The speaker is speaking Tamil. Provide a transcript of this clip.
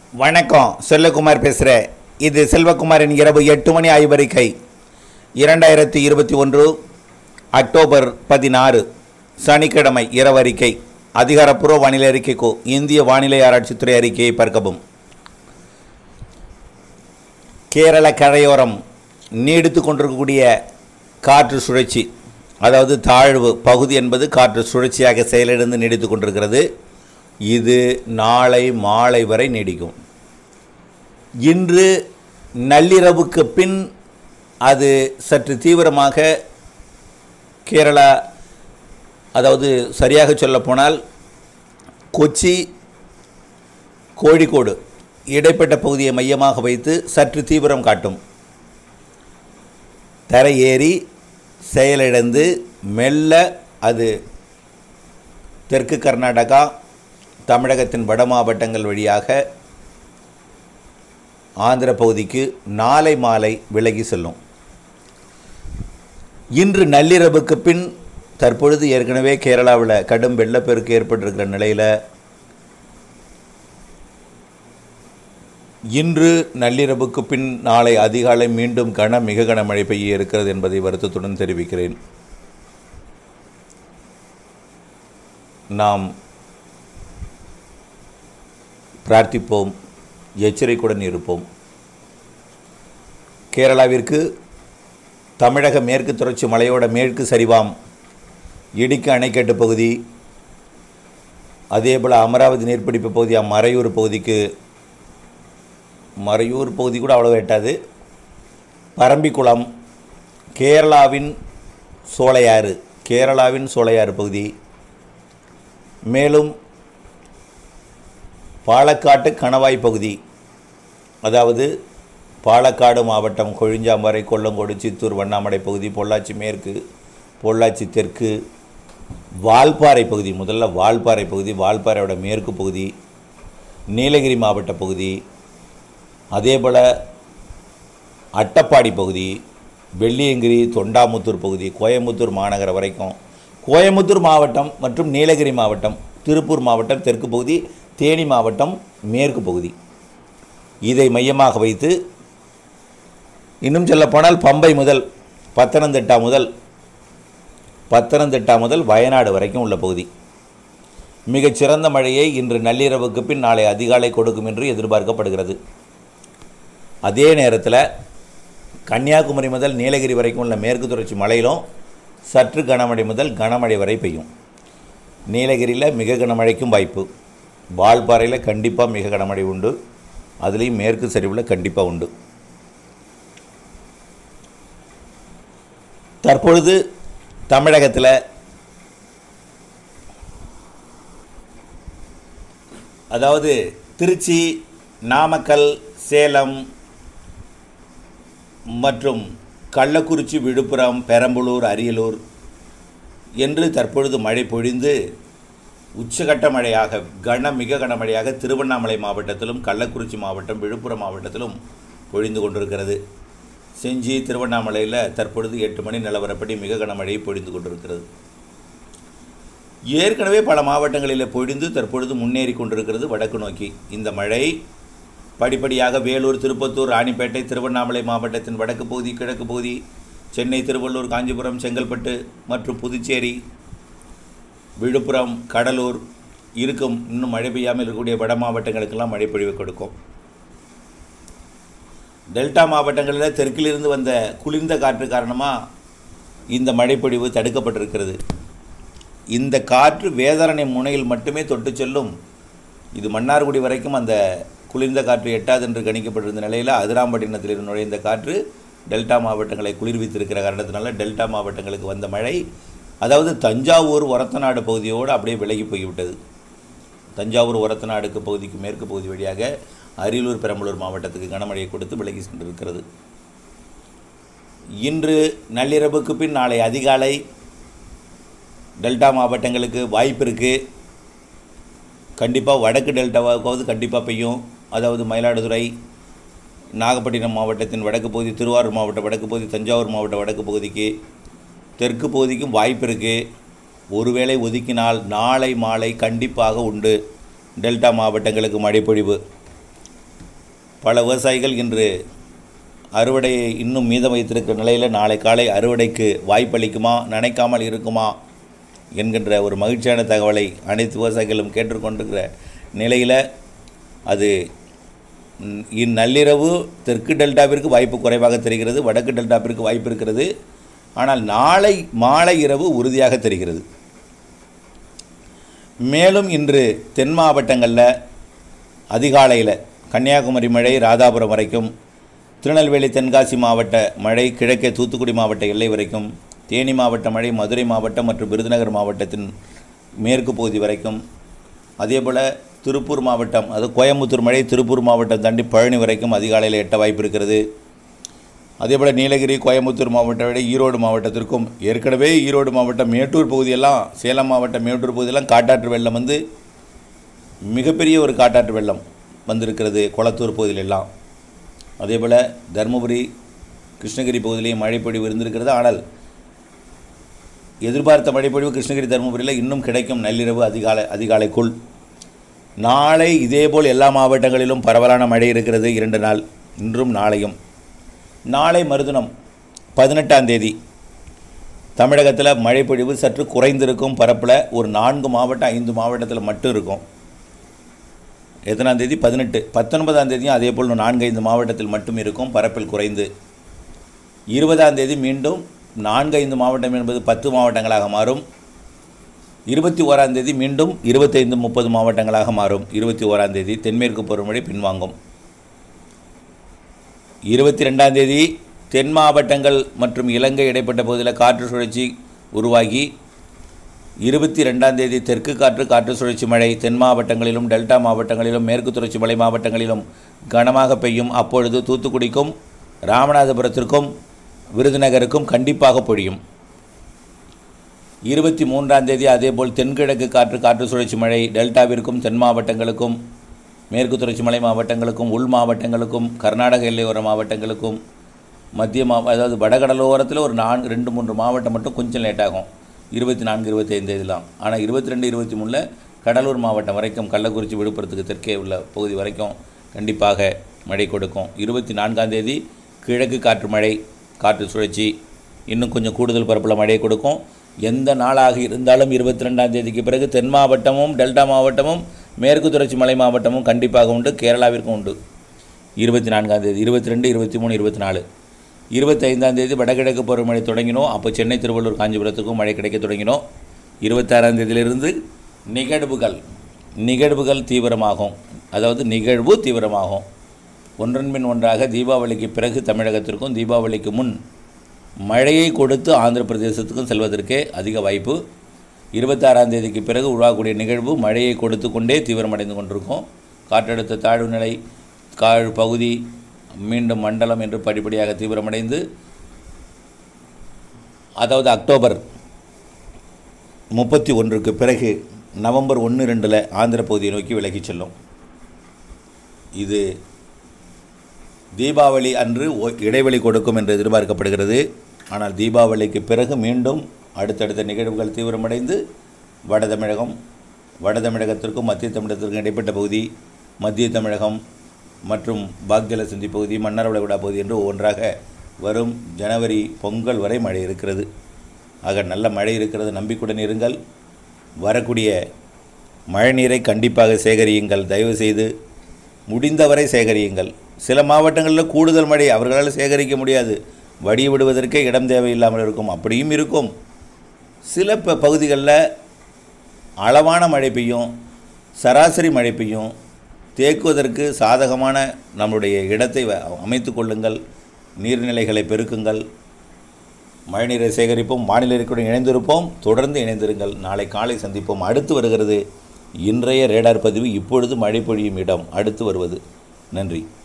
வணக்கம் செல்லகுமார் பேசுகிறேன் இது செல்வகுமாரின் இரவு எட்டு மணி ஆய்வறிக்கை இரண்டாயிரத்தி இருபத்தி ஒன்று அக்டோபர் பதினாறு சனிக்கிழமை இரவறிக்கை அதிகாரப்பூர்வ வானிலை அறிக்கைக்கோ இந்திய வானிலை ஆராய்ச்சித்துறை அறிக்கையை பார்க்கவும் கேரள கரையோரம் நீடித்து கொண்டிருக்கக்கூடிய காற்று சுழற்சி அதாவது தாழ்வு பகுதி என்பது காற்று சுழற்சியாக செயலிழந்து நீடித்து கொண்டிருக்கிறது இது நாளை மாலை வரை நீடிக்கும் இன்று நள்ளிரவுக்கு பின் அது சற்று தீவிரமாக கேரளா அதாவது சரியாக சொல்லப்போனால் கொச்சி கோழிக்கோடு இடைப்பட்ட பகுதியை மையமாக வைத்து சற்று தீவிரம் காட்டும் தரையேறி செயலிழந்து மெல்ல அது தெற்கு கர்நாடகா தமிழகத்தின் வட மாவட்டங்கள் வழியாக ஆந்திர பகுதிக்கு நாளை மாலை விலகி செல்லும் இன்று நள்ளிரவுக்கு பின் தற்பொழுது ஏற்கனவே கேரளாவில் கடும் வெள்ளப்பெருக்கு ஏற்பட்டிருக்கிற நிலையில் இன்று நள்ளிரவுக்கு பின் நாளை அதிகாலை மீண்டும் கன மிக கனமழை பெய்ய இருக்கிறது என்பதை வருத்தத்துடன் தெரிவிக்கிறேன் நாம் பிரார்த்திப்போம் எச்சரிக்கையுடன் இருப்போம் கேரளாவிற்கு தமிழக மேற்கு தொடர்ச்சி மலையோட மேற்கு சரிவாம் இடுக்கி அணைக்கட்டு பகுதி அதேபோல் அமராவதி நீர்ப்பிடிப்பு பகுதி மறையூர் பகுதிக்கு மறையூர் பகுதி கூட அவ்வளோ எட்டாது பரம்பிக்குளம் கேரளாவின் சோலையாறு கேரளாவின் சோலையாறு பகுதி மேலும் பாலக்காட்டு கணவாய் பகுதி அதாவது பாலக்காடு மாவட்டம் கொழிஞ்சாம்பறை கொல்லங்கோடு சித்தூர் வண்ணாமடை பகுதி பொள்ளாச்சி மேற்கு பொள்ளாச்சி தெற்கு வால்பாறை பகுதி முதல்ல வால்பாறை பகுதி வால்பாறையோட மேற்கு பகுதி நீலகிரி மாவட்ட பகுதி அதேபோல் அட்டப்பாடி பகுதி வெள்ளியங்கிரி தொண்டாமுத்தூர் பகுதி கோயம்புத்தூர் மாநகரம் வரைக்கும் கோயம்புத்தூர் மாவட்டம் மற்றும் நீலகிரி மாவட்டம் திருப்பூர் மாவட்டம் தெற்கு பகுதி தேனி மாவட்டம் மேற்கு பகுதி இதை மையமாக வைத்து இன்னும் சொல்லப்போனால் பம்பை முதல் பத்தனந்திட்டா முதல் பத்தனந்திட்டா முதல் வயநாடு வரைக்கும் உள்ள பகுதி மிகச்சிறந்த மழையை இன்று நள்ளிரவுக்கு பின் நாளை அதிகாலை கொடுக்கும் என்று எதிர்பார்க்கப்படுகிறது அதே நேரத்தில் கன்னியாகுமரி முதல் நீலகிரி வரைக்கும் உள்ள மேற்கு தொடர்ச்சி மலையிலும் சற்று கனமழை முதல் கனமழை வரை பெய்யும் நீலகிரியில் மிக கனமழைக்கும் வாய்ப்பு வால்பாறையில் கண்டிப்பாக மிக கனமழை உண்டு அதுலேயும் மேற்கு சரிவில் கண்டிப்பாக உண்டு தற்பொழுது தமிழகத்தில் அதாவது திருச்சி நாமக்கல் சேலம் மற்றும் கள்ளக்குறிச்சி விழுப்புரம் பெரம்பலூர் அரியலூர் என்று தற்பொழுது மழை பொழிந்து உச்சகட்ட மழையாக கன மிக கனமழையாக திருவண்ணாமலை மாவட்டத்திலும் கள்ளக்குறிச்சி மாவட்டம் விழுப்புரம் மாவட்டத்திலும் பொழிந்து கொண்டிருக்கிறது செஞ்சி திருவண்ணாமலையில் தற்பொழுது எட்டு மணி நிலவரப்படி மிக கனமழை பொழிந்து கொண்டிருக்கிறது ஏற்கனவே பல மாவட்டங்களில் பொழிந்து தற்பொழுது முன்னேறி கொண்டிருக்கிறது வடக்கு நோக்கி இந்த மழை படிப்படியாக வேலூர் திருப்பத்தூர் ராணிப்பேட்டை திருவண்ணாமலை மாவட்டத்தின் வடக்கு பகுதி கிழக்கு பகுதி சென்னை திருவள்ளூர் காஞ்சிபுரம் செங்கல்பட்டு மற்றும் புதுச்சேரி விழுப்புரம் கடலூர் இருக்கும் இன்னும் மழை பெய்யாமல் இருக்கக்கூடிய வட மாவட்டங்களுக்கெல்லாம் மழை பொழிவு கொடுக்கும் டெல்டா மாவட்டங்களில் தெற்கிலிருந்து வந்த குளிர்ந்த காற்று காரணமாக இந்த மழைப்பொழிவு தடுக்கப்பட்டிருக்கிறது இந்த காற்று வேதாரணை முனையில் மட்டுமே தொட்டு செல்லும் இது மன்னார்குடி வரைக்கும் அந்த குளிர்ந்த காற்று எட்டாது என்று கணிக்கப்பட்டிருந்த நிலையில் அதிராம்பட்டினத்தில் நுழைந்த காற்று டெல்டா மாவட்டங்களை குளிர்வித்திருக்கிற காரணத்தினால டெல்டா மாவட்டங்களுக்கு வந்த மழை அதாவது தஞ்சாவூர் ஒரத்தநாடு பகுதியோடு அப்படியே விலகி போய்விட்டது தஞ்சாவூர் ஒரத்தநாடுக்கு பகுதிக்கு மேற்கு பகுதி வழியாக அரியலூர் பெரம்பலூர் மாவட்டத்துக்கு கனமழையை கொடுத்து விலகி சென்றிருக்கிறது இன்று நள்ளிரவுக்கு பின் நாளை அதிகாலை டெல்டா மாவட்டங்களுக்கு வாய்ப்பு இருக்குது கண்டிப்பாக வடக்கு டெல்டாவாவது கண்டிப்பாக பெய்யும் அதாவது மயிலாடுதுறை நாகப்பட்டினம் மாவட்டத்தின் வடக்கு பகுதி திருவாரூர் மாவட்ட வடக்கு பகுதி தஞ்சாவூர் மாவட்ட வடக்கு பகுதிக்கு தெற்கு பகுதிக்கும் வாய்ப்பு இருக்குது ஒருவேளை ஒதுக்கினால் நாளை மாலை கண்டிப்பாக உண்டு டெல்டா மாவட்டங்களுக்கு மழைப்பொழிவு பல விவசாயிகள் இன்று அறுவடையை இன்னும் மீதம் வைத்திருக்கிற நிலையில் நாளை காலை அறுவடைக்கு வாய்ப்பளிக்குமா நினைக்காமல் இருக்குமா என்கின்ற ஒரு மகிழ்ச்சியான தகவலை அனைத்து விவசாயிகளும் கேட்டுக்கொண்டிருக்கிற நிலையில் அது ம், இந்நள்ளிரவு தெற்கு டெல்டாவிற்கு வாய்ப்பு குறைவாக தெரிகிறது வடக்கு டெல்டாவிற்கு வாய்ப்பு இருக்கிறது ஆனால் நாளை மாலை இரவு உறுதியாக தெரிகிறது மேலும் இன்று தென் மாவட்டங்களில் அதிகாலையில் கன்னியாகுமரி மழை ராதாபுரம் வரைக்கும் திருநெல்வேலி தென்காசி மாவட்ட மழை கிழக்கே தூத்துக்குடி மாவட்ட எல்லை வரைக்கும் தேனி மாவட்ட மழை மதுரை மாவட்டம் மற்றும் விருதுநகர் மாவட்டத்தின் மேற்கு பகுதி வரைக்கும் அதேபோல் திருப்பூர் மாவட்டம் அது கோயம்புத்தூர் மழை திருப்பூர் மாவட்டம் தாண்டி பழனி வரைக்கும் அதிகாலையில் எட்ட வாய்ப்பு இருக்கிறது அதேபோல் நீலகிரி கோயம்புத்தூர் மாவட்டம் விட ஈரோடு மாவட்டத்திற்கும் ஏற்கனவே ஈரோடு மாவட்டம் மேட்டூர் பகுதியெல்லாம் சேலம் மாவட்டம் மேட்டூர் பகுதியெல்லாம் காட்டாற்று வெள்ளம் வந்து மிகப்பெரிய ஒரு காட்டாற்று வெள்ளம் வந்திருக்கிறது கொளத்தூர் பகுதியிலெல்லாம் அதேபோல் தருமபுரி கிருஷ்ணகிரி பகுதியிலையும் மழைப்பொழிவு இருந்திருக்கிறது ஆனால் எதிர்பார்த்த மழைப்பொழிவு கிருஷ்ணகிரி தருமபுரியில் இன்னும் கிடைக்கும் நள்ளிரவு அதிகாலை அதிகாலைக்குள் நாளை இதேபோல் எல்லா மாவட்டங்களிலும் பரவலான மழை இருக்கிறது இரண்டு நாள் இன்றும் நாளையும் நாளை மறுதினம் பதினெட்டாம் தேதி தமிழகத்தில் மழைப்பொழிவு சற்று குறைந்திருக்கும் பரப்பில் ஒரு நான்கு மாவட்டம் ஐந்து மாவட்டத்தில் மட்டும் இருக்கும் எத்தனாம் தேதி பதினெட்டு பத்தொன்பதாம் தேதியும் அதே போல் நான்கு ஐந்து மாவட்டத்தில் மட்டும் இருக்கும் பரப்பில் குறைந்து இருபதாம் தேதி மீண்டும் நான்கு ஐந்து மாவட்டம் என்பது பத்து மாவட்டங்களாக மாறும் இருபத்தி ஓராம் தேதி மீண்டும் இருபத்தைந்து முப்பது மாவட்டங்களாக மாறும் இருபத்தி ஓராம் தேதி தென்மேற்கு பருவமழை பின்வாங்கும் இருபத்தி ரெண்டாம் தேதி தென் மாவட்டங்கள் மற்றும் இலங்கை இடைப்பட்ட பகுதியில் காற்று சுழற்சி உருவாகி இருபத்தி ரெண்டாம் தேதி தெற்கு காற்று காற்று சுழற்சி மழை தென் மாவட்டங்களிலும் டெல்டா மாவட்டங்களிலும் மேற்கு தொடர்ச்சி மலை மாவட்டங்களிலும் கனமாக பெய்யும் அப்பொழுது தூத்துக்குடிக்கும் ராமநாதபுரத்திற்கும் விருதுநகருக்கும் கண்டிப்பாக பொழியும் இருபத்தி மூன்றாம் தேதி அதேபோல் தென்கிழக்கு காற்று காற்று சுழற்சி மழை டெல்டாவிற்கும் தென் மாவட்டங்களுக்கும் மேற்கு தொடர்ச்சி மலை மாவட்டங்களுக்கும் உள் மாவட்டங்களுக்கும் கர்நாடக எல்லையோர மாவட்டங்களுக்கும் மத்திய மா அதாவது வடகடலோரத்தில் ஒரு நான்கு ரெண்டு மூன்று மாவட்டம் மட்டும் கொஞ்சம் லேட் ஆகும் இருபத்தி நான்கு இருபத்தி ஐந்து இதெல்லாம் ஆனால் இருபத்தி ரெண்டு இருபத்தி மூணில் கடலூர் மாவட்டம் வரைக்கும் கள்ளக்குறிச்சி விழுப்புரத்துக்கு தெற்கே உள்ள பகுதி வரைக்கும் கண்டிப்பாக மழை கொடுக்கும் இருபத்தி நான்காம் தேதி கிழக்கு காற்று மழை காற்று சுழற்சி இன்னும் கொஞ்சம் கூடுதல் பரப்பில் மழை கொடுக்கும் எந்த நாளாக இருந்தாலும் இருபத்தி ரெண்டாம் தேதிக்கு பிறகு தென் மாவட்டமும் டெல்டா மாவட்டமும் மேற்கு தொடர்ச்சி மலை மாவட்டமும் கண்டிப்பாக உண்டு கேரளாவிற்கும் உண்டு இருபத்தி நான்காம் தேதி இருபத்தி ரெண்டு இருபத்தி மூணு இருபத்தி நாலு இருபத்தைந்தாம் தேதி வடகிழக்கு பருவமழை தொடங்கினோம் அப்போ சென்னை திருவள்ளூர் காஞ்சிபுரத்துக்கும் மழை கிடைக்க தொடங்கினோம் இருபத்தாறாம் தேதியிலிருந்து நிகழ்வுகள் நிகழ்வுகள் தீவிரமாகும் அதாவது நிகழ்வு தீவிரமாகும் ஒன்றன் பின் ஒன்றாக தீபாவளிக்கு பிறகு தமிழகத்திற்கும் தீபாவளிக்கு முன் மழையை கொடுத்து ஆந்திர பிரதேசத்துக்கும் செல்வதற்கே அதிக வாய்ப்பு இருபத்தாறாம் தேதிக்கு பிறகு உருவாகக்கூடிய நிகழ்வு மழையை கொடுத்து கொண்டே தீவிரமடைந்து கொண்டிருக்கும் காற்றழுத்த தாழ்வு நிலை காழ் பகுதி மீண்டும் மண்டலம் என்று படிப்படியாக தீவிரமடைந்து அதாவது அக்டோபர் முப்பத்தி ஒன்றுக்கு பிறகு நவம்பர் ஒன்று ரெண்டில் ஆந்திர பகுதியை நோக்கி விலகிச் செல்லும் இது தீபாவளி அன்று ஒ- இடைவெளி கொடுக்கும் என்று எதிர்பார்க்கப்படுகிறது ஆனால் தீபாவளிக்கு பிறகு மீண்டும் அடுத்தடுத்த நிகழ்வுகள் தீவிரமடைந்து வட தமிழகம் வட தமிழகத்திற்கும் மத்திய தமிழகத்திற்கும் இடைப்பட்ட பகுதி மத்திய தமிழகம் மற்றும் பாக்ஜல சிந்தி பகுதி மன்னார்வளகுடா பகுதி என்று ஒவ்வொன்றாக வரும் ஜனவரி பொங்கல் வரை மழை இருக்கிறது ஆக நல்ல மழை இருக்கிறது நம்பிக்கையுடன் இருங்கள் வரக்கூடிய மழைநீரை கண்டிப்பாக சேகரியுங்கள் தயவு செய்து முடிந்தவரை சேகரியுங்கள் சில மாவட்டங்களில் கூடுதல் மழை அவர்களால் சேகரிக்க முடியாது வடிய விடுவதற்கே இடம் தேவையில்லாமல் இருக்கும் அப்படியும் இருக்கும் சில ப பகுதிகளில் அளவான மழை பெய்யும் சராசரி மழை பெய்யும் தேக்குவதற்கு சாதகமான நம்முடைய இடத்தை வ- அமைத்து கொள்ளுங்கள் நீர்நிலைகளை பெருக்குங்கள் மழைநீரை சேகரிப்போம் மாநில அறிக்கையுடன் இணைந்திருப்போம் தொடர்ந்து இணைந்திருங்கள் நாளை காலை சந்திப்போம் அடுத்து வருகிறது இன்றைய ரேடார் பதிவு இப்பொழுது மழை பொழியும் இடம் அடுத்து வருவது நன்றி